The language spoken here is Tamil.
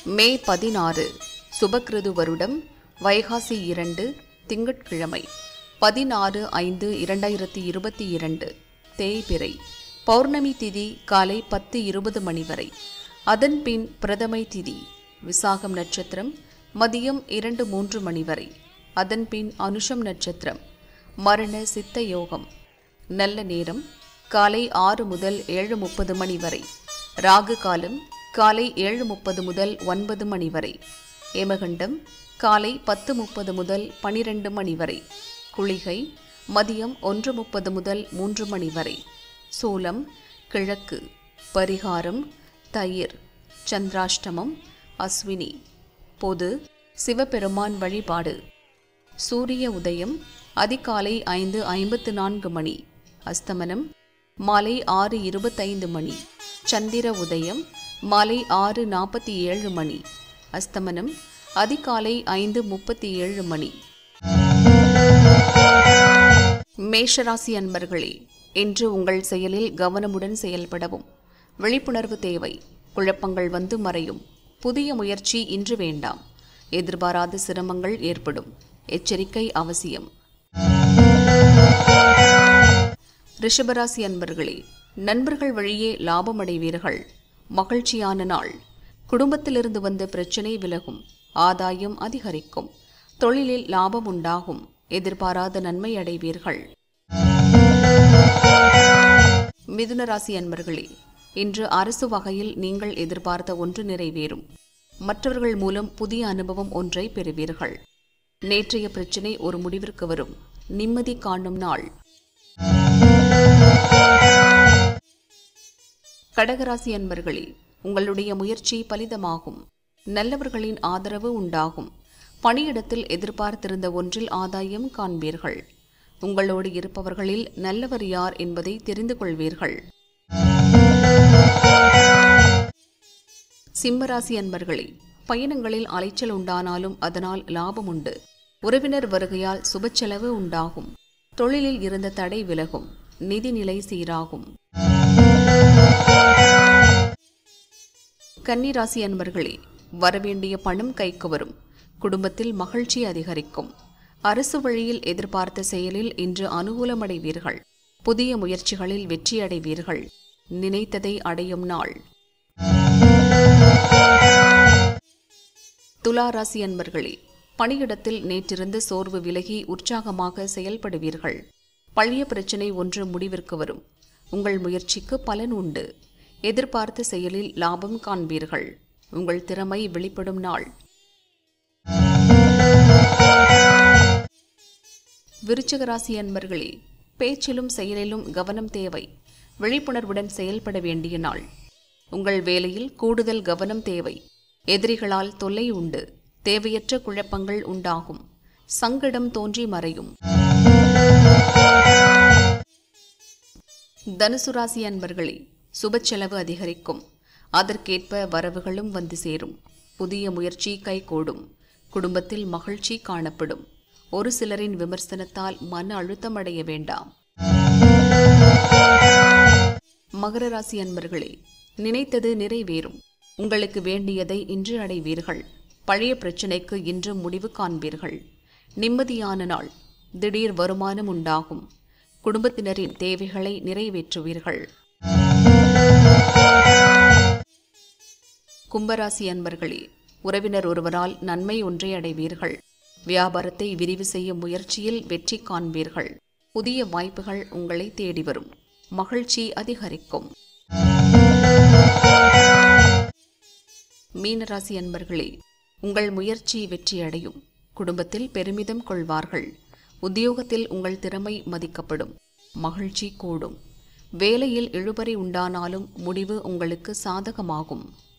மே பதினாறு சுபக்கிருது வருடம் வைகாசி இரண்டு திங்கட்கிழமை பதினாறு ஐந்து இரண்டாயிரத்தி இருபத்தி இரண்டு தேய்பிறை பௌர்ணமி திதி காலை பத்து இருபது மணி வரை அதன்பின் பிரதமை திதி விசாகம் நட்சத்திரம் மதியம் இரண்டு மூன்று மணி வரை அதன்பின் அனுஷம் நட்சத்திரம் மரண சித்த யோகம் நல்ல நேரம் காலை ஆறு முதல் ஏழு முப்பது மணி வரை ராகு காலம் காலை ஏழு முப்பது முதல் ஒன்பது மணி வரை ஏமகண்டம் காலை பத்து முப்பது முதல் பனிரெண்டு மணி வரை குளிகை மதியம் ஒன்று முப்பது முதல் மூன்று மணி வரை சூலம் கிழக்கு பரிகாரம் தயிர் சந்திராஷ்டமம் அஸ்வினி பொது சிவபெருமான் வழிபாடு சூரிய உதயம் அதிகாலை ஐந்து ஐம்பத்து நான்கு மணி அஸ்தமனம் மாலை ஆறு இருபத்தைந்து மணி சந்திர உதயம் மாலை ஆறு நாற்பத்தி ஏழு மணி அஸ்தமனம் அதிகாலை ஐந்து முப்பத்தி ஏழு மணி மேஷராசி அன்பர்களே இன்று உங்கள் செயலில் கவனமுடன் செயல்படவும் விழிப்புணர்வு தேவை குழப்பங்கள் வந்து மறையும் புதிய முயற்சி இன்று வேண்டாம் எதிர்பாராத சிரமங்கள் ஏற்படும் எச்சரிக்கை அவசியம் ரிஷபராசி அன்பர்களே நண்பர்கள் வழியே லாபமடைவீர்கள் மகிழ்ச்சியான நாள் குடும்பத்திலிருந்து வந்த பிரச்சனை விலகும் ஆதாயம் அதிகரிக்கும் தொழிலில் லாபம் உண்டாகும் எதிர்பாராத நன்மை அடைவீர்கள் மிதுன ராசி அன்பர்களே இன்று அரசு வகையில் நீங்கள் எதிர்பார்த்த ஒன்று நிறைவேறும் மற்றவர்கள் மூலம் புதிய அனுபவம் ஒன்றை பெறுவீர்கள் நேற்றைய பிரச்சினை ஒரு முடிவிற்கு வரும் நிம்மதி காணும் நாள் கடகராசி அன்பர்களே உங்களுடைய முயற்சி பலிதமாகும் நல்லவர்களின் ஆதரவு உண்டாகும் பணியிடத்தில் எதிர்பார்த்திருந்த ஒன்றில் ஆதாயம் காண்பீர்கள் உங்களோடு இருப்பவர்களில் நல்லவர் யார் என்பதை தெரிந்து கொள்வீர்கள் சிம்மராசி அன்பர்களே பயணங்களில் அலைச்சல் உண்டானாலும் அதனால் லாபம் உண்டு உறவினர் வருகையால் சுபச்செலவு உண்டாகும் தொழிலில் இருந்த தடை விலகும் நிதிநிலை சீராகும் கன்னிராசி அன்பர்களே வரவேண்டிய பணம் கைக்கு வரும் குடும்பத்தில் மகிழ்ச்சி அதிகரிக்கும் அரசு வழியில் எதிர்பார்த்த செயலில் இன்று அனுகூலமடைவீர்கள் புதிய முயற்சிகளில் வெற்றியடைவீர்கள் நினைத்ததை அடையும் நாள் துலா ராசி அன்பர்களே பணியிடத்தில் நேற்றிருந்த சோர்வு விலகி உற்சாகமாக செயல்படுவீர்கள் பழைய பிரச்சினை ஒன்று முடிவிற்கு வரும் உங்கள் முயற்சிக்கு பலன் உண்டு எதிர்பார்த்த செயலில் லாபம் காண்பீர்கள் உங்கள் திறமை வெளிப்படும் நாள் விருச்சிக ராசி அன்பர்களே பேச்சிலும் செயலிலும் கவனம் தேவை விழிப்புணர்வுடன் செயல்பட வேண்டிய நாள் உங்கள் வேலையில் கூடுதல் கவனம் தேவை எதிரிகளால் தொல்லை உண்டு தேவையற்ற குழப்பங்கள் உண்டாகும் சங்கடம் தோன்றி மறையும் தனுசு ராசி அன்பர்களே சுபச்செலவு அதிகரிக்கும் அதற்கேற்ப வரவுகளும் வந்து சேரும் புதிய முயற்சி கைகூடும் குடும்பத்தில் மகிழ்ச்சி காணப்படும் ஒரு சிலரின் விமர்சனத்தால் மன அழுத்தம் அடைய வேண்டாம் மகர ராசி அன்பர்களே நினைத்தது நிறைவேறும் உங்களுக்கு வேண்டியதை இன்று அடைவீர்கள் பழைய பிரச்சினைக்கு இன்று முடிவு காண்பீர்கள் நிம்மதியான நாள் திடீர் வருமானம் உண்டாகும் குடும்பத்தினரின் தேவைகளை நிறைவேற்றுவீர்கள் கும்பராசி அன்பர்களே உறவினர் ஒருவரால் நன்மை ஒன்றை அடைவீர்கள் வியாபாரத்தை விரிவு செய்யும் முயற்சியில் வெற்றி காண்பீர்கள் புதிய வாய்ப்புகள் உங்களை தேடி வரும் மகிழ்ச்சி அதிகரிக்கும் மீனராசி அன்பர்களே உங்கள் முயற்சி வெற்றியடையும் குடும்பத்தில் பெருமிதம் கொள்வார்கள் உத்தியோகத்தில் உங்கள் திறமை மதிக்கப்படும் மகிழ்ச்சி கூடும் வேலையில் இழுபறி உண்டானாலும் முடிவு உங்களுக்கு சாதகமாகும்